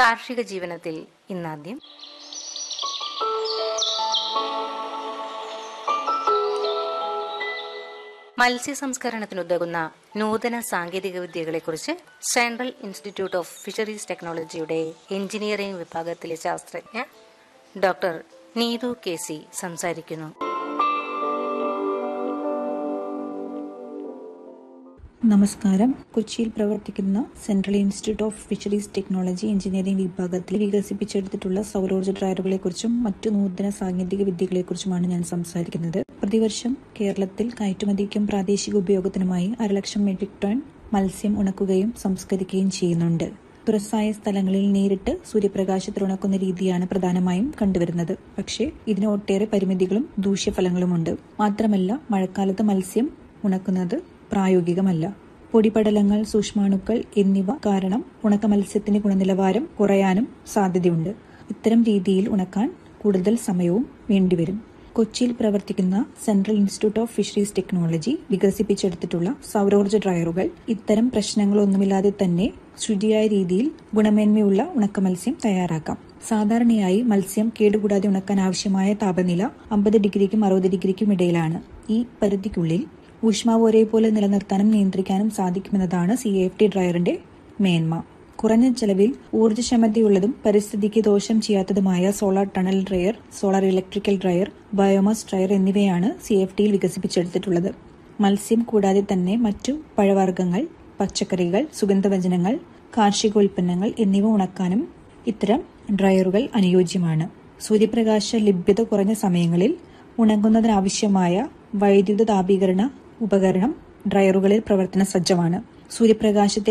കാർഷിക ജീവനത്തിൽ ഇന്നാദ്യം മത്സ്യ സംസ്കരണത്തിനുതകുന്ന നൂതന സാങ്കേതിക വിദ്യകളെക്കുറിച്ച് സെൻട്രൽ ഇൻസ്റ്റിറ്റ്യൂട്ട് ഓഫ് ഫിഷറീസ് ടെക്നോളജിയുടെ എഞ്ചിനീയറിംഗ് വിഭാഗത്തിലെ ശാസ്ത്രജ്ഞ ഡോക്ടർ നീതു കെ സി സംസാരിക്കുന്നു നമസ്കാരം കൊച്ചിയിൽ പ്രവർത്തിക്കുന്ന central institute of fisheries technology engineering വിഭാഗത്തിൽ വികസിപ്പിച്ചെടുത്തിട്ടുള്ള സൗരോർജ്ജ ഡ്രയറുകളെക്കുറിച്ചും മറ്റു നൂതന സാങ്കേതിക വിദ്യകളെക്കുറിച്ചുമാണ് ഞാൻ സംസാരിക്കുന്നത് പ്രതിവർഷം കേരളത്തിൽ കയറ്റുമതിക്കും പ്രാദേശിക ഉപയോഗത്തിനുമായി അരലക്ഷം മെട്രിക് ടൺ മത്സ്യം ഉണക്കുകയും സംസ്കരിക്കുകയും ചെയ്യുന്നുണ്ട് തുറസായ സ്ഥലങ്ങളിൽ നേരിട്ട് സൂര്യപ്രകാശത്തിൽ ഉണക്കുന്ന രീതിയാണ് പ്രധാനമായും കണ്ടുവരുന്നത് പക്ഷേ ഇതിന് ഒട്ടേറെ പരിമിതികളും ദൂഷ്യഫലങ്ങളുമുണ്ട് മാത്രമല്ല മഴക്കാലത്ത് മത്സ്യം ഉണക്കുന്നത് പ്രായോഗികമല്ല പൊടിപടലങ്ങൾ സൂക്ഷ്മാണുക്കൾ എന്നിവ കാരണം ഉണക്ക മത്സ്യത്തിന്റെ ഗുണനിലവാരം കുറയാനും സാധ്യതയുണ്ട് ഇത്തരം രീതിയിൽ ഉണക്കാൻ കൂടുതൽ സമയവും വേണ്ടിവരും കൊച്ചിയിൽ പ്രവർത്തിക്കുന്ന central institute of fisheries technology വികസിപ്പിച്ചെടുത്തിട്ടുള്ള സൗരോർജ്ജ ഡ്രയറുകൾ ഇത്തരം പ്രശ്നങ്ങളൊന്നുമില്ലാതെ തന്നെ ശുചിയായ രീതിയിൽ ഗുണമേന്മയുള്ള ഉണക്ക മത്സ്യം തയ്യാറാക്കാം സാധാരണയായി മത്സ്യം കേടുകൂടാതെ ഉണക്കാൻ ആവശ്യമായ താപനില അമ്പത് ഡിഗ്രിക്കും അറുപത് ഡിഗ്രിക്കും ഇടയിലാണ് ഈ പരിധിക്കുള്ളിൽ ഊഷ്മാവ് ഒരേപോലെ നിലനിർത്താനും നിയന്ത്രിക്കാനും സാധിക്കുമെന്നതാണ് സി എഫ് ടി ഡ്രയറിന്റെ മേന്മ കുറഞ്ഞ ചെലവിൽ ഊർജ്ജക്ഷമതയുള്ളതും പരിസ്ഥിതിക്ക് ദോഷം ചെയ്യാത്തതുമായ solar tunnel dryer solar electrical dryer biomass dryer എന്നിവയാണ് സി എഫ് ടിയിൽ വികസിപ്പിച്ചെടുത്തിട്ടുള്ളത് മത്സ്യം കൂടാതെ തന്നെ മറ്റു പഴവർഗ്ഗങ്ങൾ പച്ചക്കറികൾ സുഗന്ധവ്യഞ്ജനങ്ങൾ കാർഷികോൽപ്പന്നങ്ങൾ എന്നിവ ഉണക്കാനും ഇത്തരം ഡ്രയറുകൾ അനുയോജ്യമാണ് സൂര്യപ്രകാശ ലഭ്യത കുറഞ്ഞ സമയങ്ങളിൽ ഉണങ്ങുന്നതിനാവശ്യമായ വൈദ്യുത താപീകരണ ഉപകരണം ഡ്രയറുകളിൽ പ്രവർത്തന സജ്ജമാണ് സൂര്യപ്രകാശത്തെ